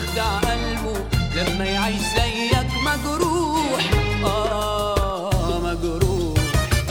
حتخدع قلبه لما يعيش زيك مجروح آه مجروح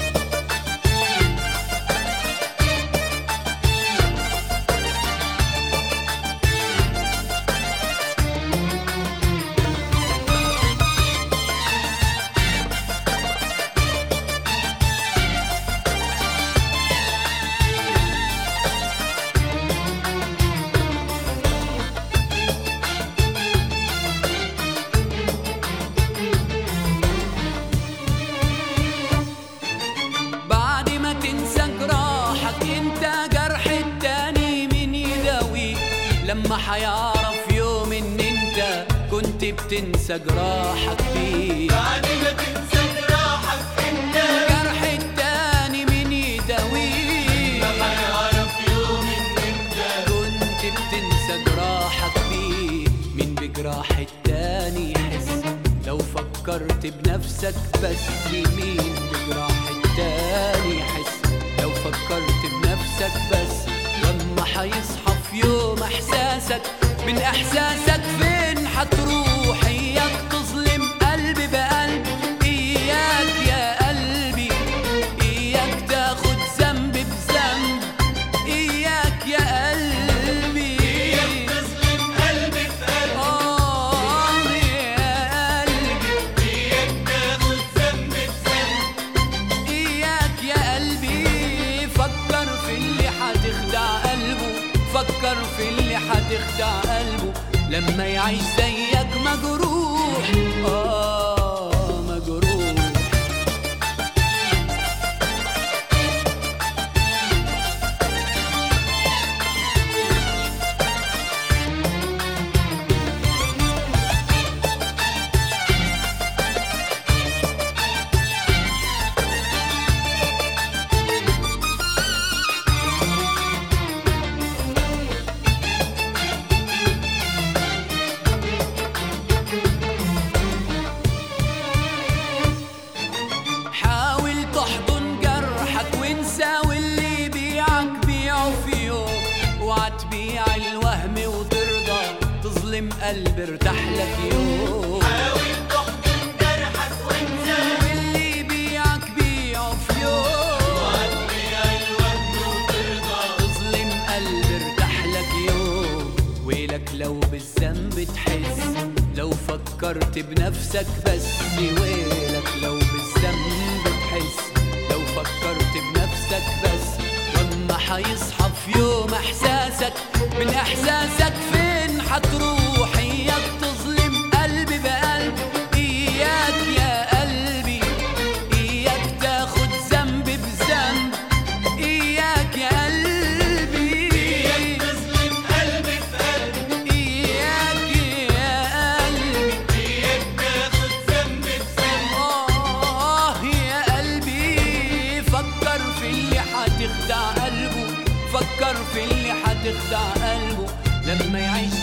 بعد ما تنسى جراحك انت جرح التاني مين يداوي لما حيعرف يوم ان انت كنت بتنسى جراحك فيه بعد ما تنسى جراحك انت جرح التاني مين يداويه هيعرف يوم ان انت كنت بتنسى جراحك فيه مين بجراح التاني يحس لو فكرت بنفسك بس مين بجراح التاني يحس لو فكرت بنفسك بس لما حيصحى في يوم احساسك من احساسك فين حتروح اياك تظلم قلبي بقلب اياك يا قلبي اياك تاخد ذنب بذنب اياك يا قلبي تظلم قلبي في قلبي آه يا قلبي اياك تاخد ذنب بذنب إياك يا قلبي فكر في اللي حتخدع قلبه فكر في اللي حتخدع قلبه لما يعيش زيك مجروح آه مجروح حاول تحضن جرحك وانسى واللي يبيعك بيعه في يوم اوعى تبيع الوهم وترضى تظلم قلب ارتاح لك يوم حاول تحضن جرحك وانسى واللي يبيعك بيعه في يوم هتبيع الوهم وترضى تظلم قلب ارتاح لك يوم ويلك لو بالذنب تحس لو فكرت بنفسك بس ويلك لو بالذنب تحس لو فكرت بنفسك بس لما حيصحى في يوم احساسك من احساسك فين حتروح اياك تظلم قلبي بقلب اياك يا قلبي اياك تاخد ذنب بذنب اياك يا قلبي تظلم قلبي في قلبي اياك يا قلبي اياك تاخد ذنب بذنب آه يا قلبي فكر في اللي حتخدع قلبه فكر في اللي حتخدع قلبه لما يعيش